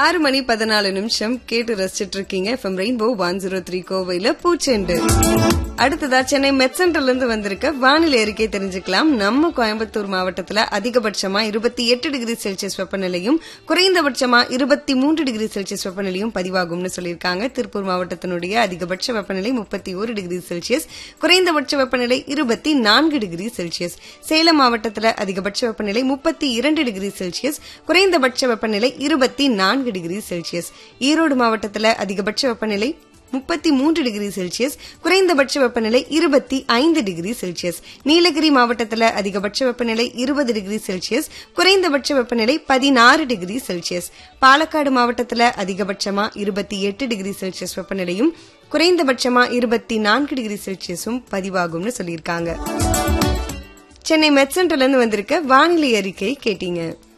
ஆறு மணி பதினாலு நிமிஷம் கேட்டு ரசிச்சிட்டு இருக்கீங்க FM rainbow one zero three கோவையில பூச்செண்டு அடுத்ததா சென்னை மெட் சென்டர்ல இருந்து வந்திருக்க வானிலை அறிக்கை தெரிஞ்சுக்கலாம் நம்ம கோயம்புத்தூர் மாவட்டத்துல அதிகபட்சமா இருபத்தி எட்டு டிகிரி செல்சியஸ் வெப்பநிலையும் குறைந்தபட்சமா இருபத்தி மூன்று டிகிரி செல்சியஸ் வெப்பநிலையும் பதிவாகும்னு சொல்லியிருக்காங்க திருப்பூர் மாவட்டத்தினுடைய அதிகபட்ச வெப்பநிலை முப்பத்தி ஒரு டிகிரி செல்சியஸ் குறைந்தபட்ச வெப்பநிலை இருபத்தி நான்கு டிகிரி செல்சியஸ் சேலம் மாவட்டத்துல அதிகபட்ச வெப்பநிலை முப்பத்தி இரண்டு டிகிரி செல்சியஸ் குறைந்தபட்ச வெப்பநிலை இருபத்தி நான்கு டிகிரி செல்சியஸ் ஈரோடு மாவட்டத்துல அதிகபட்ச வெப்பநிலை முப்பத்தி மூன்று டிகிரி செல்சியஸ் குறைந்தபட்ச வெப்பநிலை இருபத்தி ஐந்து டிகிரி செல்சியஸ் நீலகிரி மாவட்டத்தில் அதிகபட்ச வெப்பநிலை இருபது டிகிரி செல்சியஸ் குறைந்தபட்ச வெப்பநிலை பதினாறு டிகிரி செல்சியஸ் பாலக்காடு மாவட்டத்தில் அதிகபட்சமா இருபத்தி எட்டு டிகிரி செல்சியஸ் வெப்பநிலையும் குறைந்தபட்சமா இருபத்தி நான்கு டிகிரி செல்சியஸும் பதிவாகும்னு சொல்லியிருக்காங்க சென்னை மெட் சென்டர்ல இருந்து வந்திருக்க வானிலை அறிக்கை கேட்டீங்க